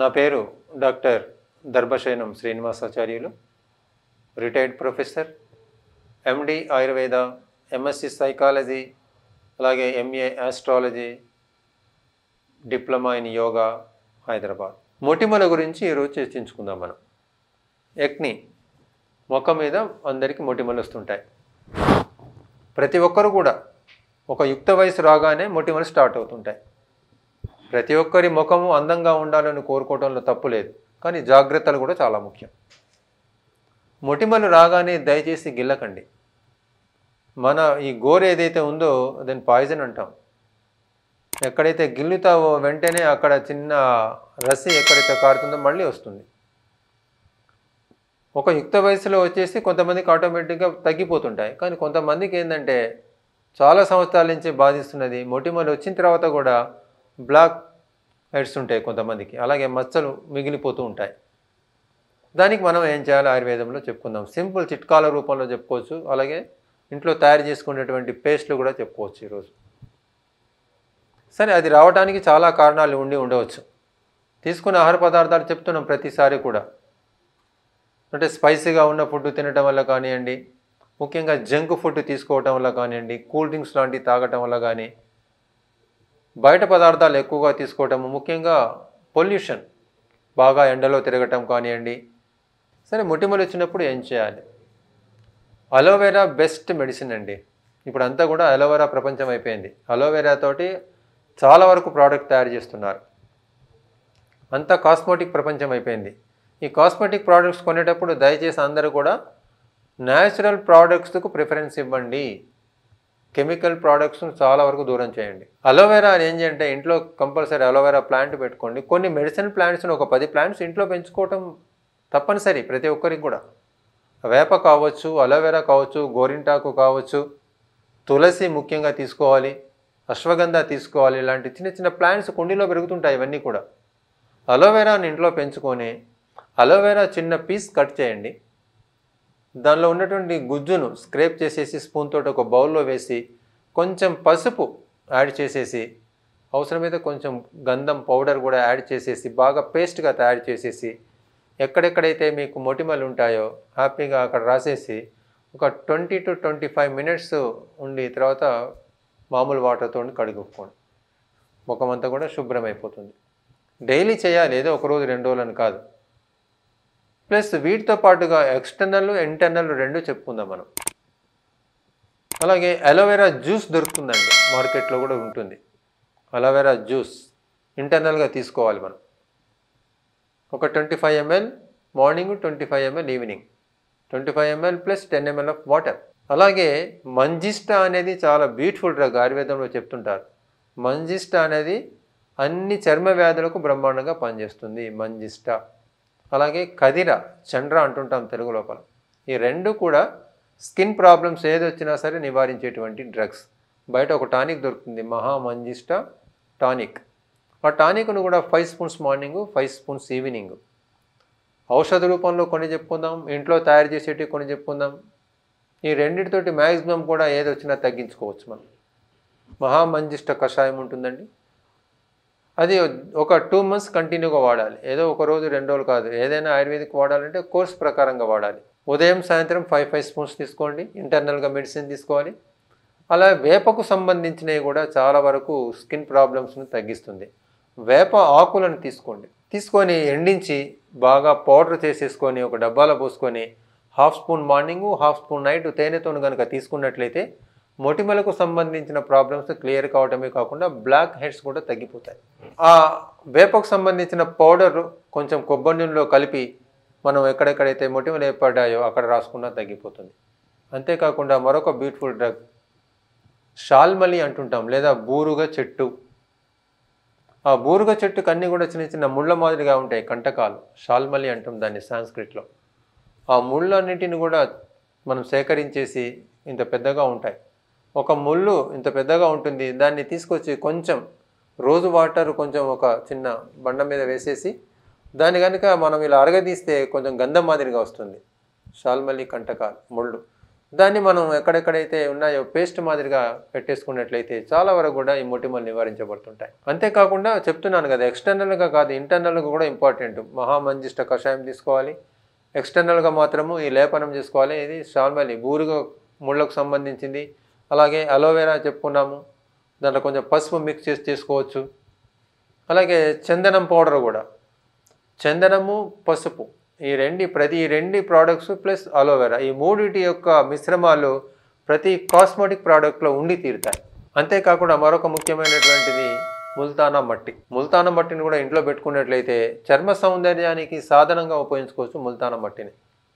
నా పేరు doctor Darbhasayanam Srinivasacharyulu retired professor MD Ayurveda MSc psychology అలాగే MA astrology diploma in yoga Hyderabad మొటిమల గురించి ఈరోజు చర్చించుకుందాం మనం ఎక్ని ముఖం మీద అందరికీ మొటిమలు వస్తుంటాయి ప్రతి ఒక్కరు కూడా ఒక యుక్త వయసు రాగానే మొటిమలు స్టార్ట్ అవుతుంటాయి ప్రతి ఒక్కరి ముఖము అందంగా ఉండాలని కోరుకోవడంలో తప్పు లేదు కానీ జాగ్రత్తలు కూడా చాలా ముఖ్యం మొటిమలు రాగానే దయచేసి గిల్లకండి మన ఈ గోరు ఏదైతే ఉందో దాన్ని పాయిజన్ అంటాం ఎక్కడైతే గిల్లుతావో వెంటనే అక్కడ చిన్న రసి ఎక్కడైతే కారుతుందో మళ్ళీ వస్తుంది ఒక యుక్త వయసులో వచ్చేసి కొంతమందికి ఆటోమేటిక్గా తగ్గిపోతుంటాయి కానీ కొంతమందికి ఏంటంటే చాలా సంవత్సరాల నుంచి బాధిస్తున్నది మొటిమలు వచ్చిన తర్వాత కూడా బ్లాక్ హెడ్స్ ఉంటాయి కొంతమందికి అలాగే మచ్చలు మిగిలిపోతూ ఉంటాయి దానికి మనం ఏం చేయాలి ఆయుర్వేదంలో చెప్పుకుందాం సింపుల్ చిట్కాల రూపంలో చెప్పుకోవచ్చు అలాగే ఇంట్లో తయారు చేసుకునేటువంటి పేస్ట్లు కూడా చెప్పుకోవచ్చు ఈరోజు సరే అది రావడానికి చాలా కారణాలు ఉండి ఉండవచ్చు తీసుకునే ఆహార పదార్థాలు చెప్తున్నాం ప్రతిసారి కూడా అంటే స్పైసీగా ఉన్న ఫుడ్ తినటం వల్ల కానివ్వండి ముఖ్యంగా జంక్ ఫుడ్ తీసుకోవటం వల్ల కానివ్వండి కూల్ డ్రింక్స్ లాంటివి తాగటం వల్ల కానీ బయట పదార్థాలు ఎక్కువగా తీసుకోవటం ముఖ్యంగా పొల్యూషన్ బాగా ఎండలో తిరగటం కానివ్వండి సరే మొటిమలు వచ్చినప్పుడు ఏం చేయాలి అలోవెరా బెస్ట్ మెడిసిన్ అండి ఇప్పుడు అంతా కూడా అలోవెరా ప్రపంచం అయిపోయింది అలోవెరా తోటి చాలా వరకు ప్రోడక్ట్ తయారు చేస్తున్నారు అంతా కాస్మెటిక్ ప్రపంచం అయిపోయింది ఈ కాస్మెటిక్ ప్రోడక్ట్స్ కొనేటప్పుడు దయచేసి అందరూ కూడా న్యాచురల్ ప్రోడక్ట్స్కు ప్రిఫరెన్స్ ఇవ్వండి కెమికల్ ప్రోడక్ట్స్ను చాలా వరకు దూరం చేయండి అలోవెరా ఏం చేయంటే ఇంట్లో కంపల్సరీ అలోవెరా ప్లాంట్ పెట్టుకోండి కొన్ని మెడిసిన్ ప్లాంట్స్ని ఒక పది ప్లాంట్స్ ఇంట్లో పెంచుకోవటం తప్పనిసరి ప్రతి ఒక్కరికి కూడా వేప కావచ్చు అలోవెరా కావచ్చు గోరింటాకు కావచ్చు తులసి ముఖ్యంగా తీసుకోవాలి అశ్వగంధ తీసుకోవాలి ఇలాంటి చిన్న చిన్న ప్లాంట్స్ కుండీలో పెరుగుతుంటాయి ఇవన్నీ కూడా అలోవెరాని ఇంట్లో పెంచుకొని అలోవెరా చిన్న పీస్ కట్ చేయండి దానిలో ఉన్నటువంటి గుజ్జును స్క్రేప్ చేసేసి స్పూన్ తోటి ఒక బౌల్లో వేసి కొంచెం పసుపు యాడ్ చేసేసి అవసరమైతే కొంచెం గంధం పౌడర్ కూడా యాడ్ చేసేసి బాగా పేస్ట్గా తయారు చేసేసి ఎక్కడెక్కడైతే మీకు మొటిమలు ఉంటాయో హ్యాపీగా అక్కడ రాసేసి ఒక twenty to twenty five minutes ఉండి తర్వాత మామూలు వాటర్తో కడుగుకోండి ముఖమంతా కూడా శుభ్రం అయిపోతుంది డైలీ చేయాలి ఏదో ఒక రోజు రెండు రోజులని కాదు ప్లస్ వీటితో పాటుగా ఎక్స్టర్నల్ ఇంటర్నల్ రెండు చెప్పుకుందాం మనం అలాగే అలోవెరా జ్యూస్ దొరుకుతుందండి మార్కెట్లో కూడా ఉంటుంది అలోవెరా జ్యూస్ ఇంటర్నల్గా తీసుకోవాలి మనం ఒక twenty five ML morning twenty five ML evening twenty five ML plus ten ML of water అలాగే మంజిస్టా అనేది చాలా బ్యూటిఫుల్ డ్రగ్ ఆయుర్వేదంలో చెప్తుంటారు మంజిస్టా అనేది అన్ని చర్మ వ్యాధులకు బ్రహ్మాండంగా పనిచేస్తుంది మంజిస్టా అలాగే కదిర చండ్ర అంటుంటాం తెలుగు లోపల ఈ రెండు కూడా స్కిన్ ప్రాబ్లమ్స్ ఏది వచ్చినా సరే నివారించేటువంటి డ్రగ్స్ బయట ఒక టానిక్ దొరుకుతుంది మహామంజిస్టా టానిక్ ఆ టానిక్ను కూడా five spoons morning five spoons evening ఔషధ రూపంలో కొన్ని చెప్పుకుందాం ఇంట్లో తయారు చేసేటివి కొన్ని చెప్పుకుందాం ఈ రెండింటితోటి మ్యాక్సిమం కూడా ఏది వచ్చినా తగ్గించుకోవచ్చు మనం మహామంజిష్ట కషాయం ఉంటుందండి అది ఒక టూ మంత్స్ కంటిన్యూగా వాడాలి ఏదో ఒక రోజు రెండు రోజులు కాదు ఏదైనా ఆయుర్వేదిక్ వాడాలంటే కోర్స్ ప్రకారంగా వాడాలి ఉదయం సాయంత్రం ఫైవ్ ఫైవ్ స్పూన్స్ తీసుకోండి ఇంటర్నల్గా మెడిసిన్ తీసుకోవాలి అలా వేపకు సంబంధించినవి కూడా చాలా వరకు స్కిన్ ప్రాబ్లమ్స్ను తగ్గిస్తుంది వేప ఆకులను తీసుకోండి తీసుకొని ఎండించి బాగా పౌడర్ చేసేసుకొని ఒక డబ్బాలో పోసుకొని half spoon morning half spoon night తేనెతో కనుక తీసుకున్నట్లయితే మొటిమలకు సంబంధించిన ప్రాబ్లమ్స్ క్లియర్ కావడమే కాకుండా బ్లాక్ హెడ్స్ కూడా తగ్గిపోతాయి ఆ వేపకు సంబంధించిన పౌడర్ కొంచెం కొబ్బరి నూనెలో కలిపి మనం ఎక్కడెక్కడైతే మొటిమలు ఏర్పడ్డాయో అక్కడ రాసుకున్నా తగ్గిపోతుంది అంతేకాకుండా మరొక బ్యూటిఫుల్ డ్రగ్ షాల్మలి అంటుంటాం లేదా బూరుగ చెట్టు ఆ బూరుగ చెట్టుకు అన్నీ కూడా చిన్న చిన్న ముళ్ళ మాదిరిగా ఉంటాయి కంటకాలు షాల్మలి అంటాం దాన్ని సాంస్క్రిట్లో ఆ ముళ్ళన్నిటిని కూడా మనం సేకరించేసి ఇంత పెద్దగా ఉంటాయి ఒక ముళ్ళు ఇంత పెద్దగా ఉంటుంది దాన్ని తీసుకొచ్చి కొంచెం రోజు వాటర్ కొంచెం ఒక చిన్న బండ మీద వేసేసి దాన్ని కనుక మనం ఇలా అరగదీస్తే కొంచెం గంధం మాదిరిగా వస్తుంది షాల్మలి కంటకాలు ముళ్ళు దాన్ని మనం ఎక్కడెక్కడైతే ఉన్నాయో పేస్ట్ మాదిరిగా పెట్టేసుకున్నట్లయితే చాలా వరకు కూడా ఈ మొటిమలు నివారించబడుతుంటాయి అంతేకాకుండా చెప్తున్నాను కదా ఎక్స్టర్నల్గా కాదు ఇంటర్నల్గా కూడా ఇంపార్టెంట్ మహామంజిష్ట కషాయం తీసుకోవాలి ఎక్స్టర్నల్గా మాత్రము ఈ లేపనం చేసుకోవాలి ఇది షాల్మలి బూరుగా ముళ్ళకు సంబంధించింది అలాగే అలోవెరా చెప్పుకున్నాము దాంట్లో కొంచెం పసుపు మిక్స్ చేసి చేసుకోవచ్చు అలాగే చందనం పౌడర్ కూడా చందనము పసుపు ఈ రెండు ప్రతి ఈ రెండు ప్రోడక్ట్స్ ప్లస్ అలోవెరా ఈ మూడిటి యొక్క మిశ్రమాలు ప్రతి కాస్మెటిక్ ప్రోడక్ట్లో ఉండి తీరుతాయి అంతేకాకుండా మరొక ముఖ్యమైనటువంటిది ముల్తానా మట్టి ముల్తానా మట్టిని కూడా ఇంట్లో పెట్టుకున్నట్లయితే చర్మ సౌందర్యానికి సాధనంగా ఉపయోగించుకోవచ్చు ముల్తానా మట్టిని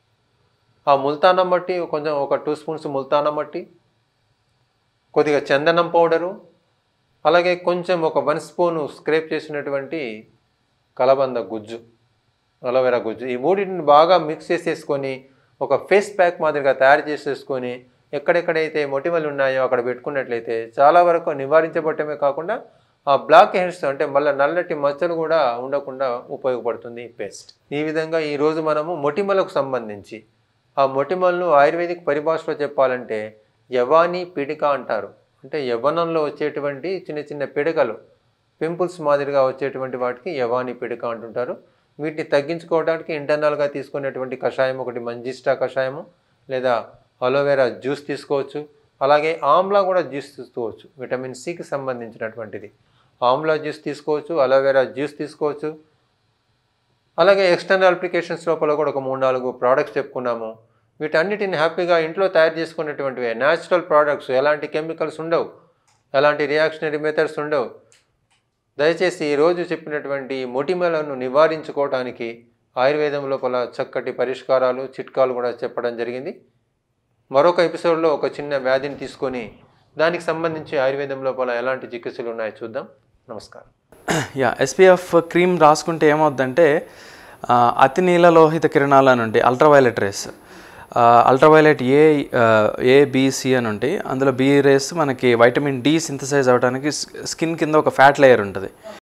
ఆ ముల్తానా మట్టి కొంచెం ఒక టూ స్పూన్స్ ముల్తానా మట్టి కొద్దిగా చందనం పౌడరు అలాగే కొంచెం ఒక వన్ స్పూను స్క్రేప్ చేసినటువంటి కలబంద గుజ్జు అలోవెరా గుజ్జు ఈ మూడింటిని బాగా మిక్స్ చేసేసుకొని ఒక ఫేస్ ప్యాక్ మాదిరిగా తయారు చేసేసుకొని ఎక్కడెక్కడైతే మొటిమలు ఉన్నాయో అక్కడ పెట్టుకున్నట్లయితే చాలా వరకు నివారించబడటమే కాకుండా ఆ బ్లాక్ హెయిర్స్ అంటే మళ్ళీ నల్లటి మచ్చలు కూడా ఉండకుండా ఉపయోగపడుతుంది ఈ పేస్ట్ ఈ విధంగా ఈరోజు మనము మొటిమలకు సంబంధించి ఆ మొటిమలను ఆయుర్వేదిక్ పరిభాషలో చెప్పాలంటే యవాని పిడిక అంటారు అంటే యవ్వనంలో వచ్చేటువంటి చిన్న చిన్న పిడకలు పింపుల్స్ మాదిరిగా వచ్చేటువంటి వాటికి యవాని పిడక అంటుంటారు వీటిని తగ్గించుకోవడానికి ఇంటర్నల్గా తీసుకునేటువంటి కషాయం ఒకటి మంజిస్టా కషాయము లేదా అలోవెరా జ్యూస్ తీసుకోవచ్చు అలాగే ఆమ్లా కూడా జ్యూస్ తీసుకోవచ్చు విటమిన్ సికి సంబంధించినటువంటిది ఆమ్లా జ్యూస్ తీసుకోవచ్చు అలోవెరా జ్యూస్ తీసుకోవచ్చు అలాగే ఎక్స్టర్నల్ అప్లికేషన్స్ లోపల కూడా ఒక మూడు నాలుగు ప్రోడక్ట్స్ చెప్పుకున్నాము వీటన్నిటిని హ్యాపీగా ఇంట్లో తయారు చేసుకునేటువంటివి న్యాచురల్ ప్రోడక్ట్స్ ఎలాంటి కెమికల్స్ ఉండవు ఎలాంటి రియాక్షనరీ మెథడ్స్ ఉండవు దయచేసి ఈరోజు చెప్పినటువంటి మొటిమలను నివారించుకోవడానికి ఆయుర్వేదం లోపల చక్కటి పరిష్కారాలు చిట్కాలు కూడా చెప్పడం జరిగింది మరొక ఎపిసోడ్లో ఒక చిన్న వ్యాధిని తీసుకొని దానికి సంబంధించి ఆయుర్వేదం లోపల ఎలాంటి చికిత్సలు ఉన్నాయో చూద్దాం నమస్కారం యా ఎస్పీఎఫ్ క్రీమ్ రాసుకుంటే ఏమవుద్దంటే ఆ, అతి నీల లోహిత కిరణాలు అని ఉంటాయి ultraviolet rays ultraviolet A A BC అని ఉంటాయి అందులో బి రేస్ మనకి వైటమిన్ డి సింథసైజ్ అవ్వడానికి స్కిన్ కింద ఒక ఫ్యాట్ లేయర్ ఉంటుంది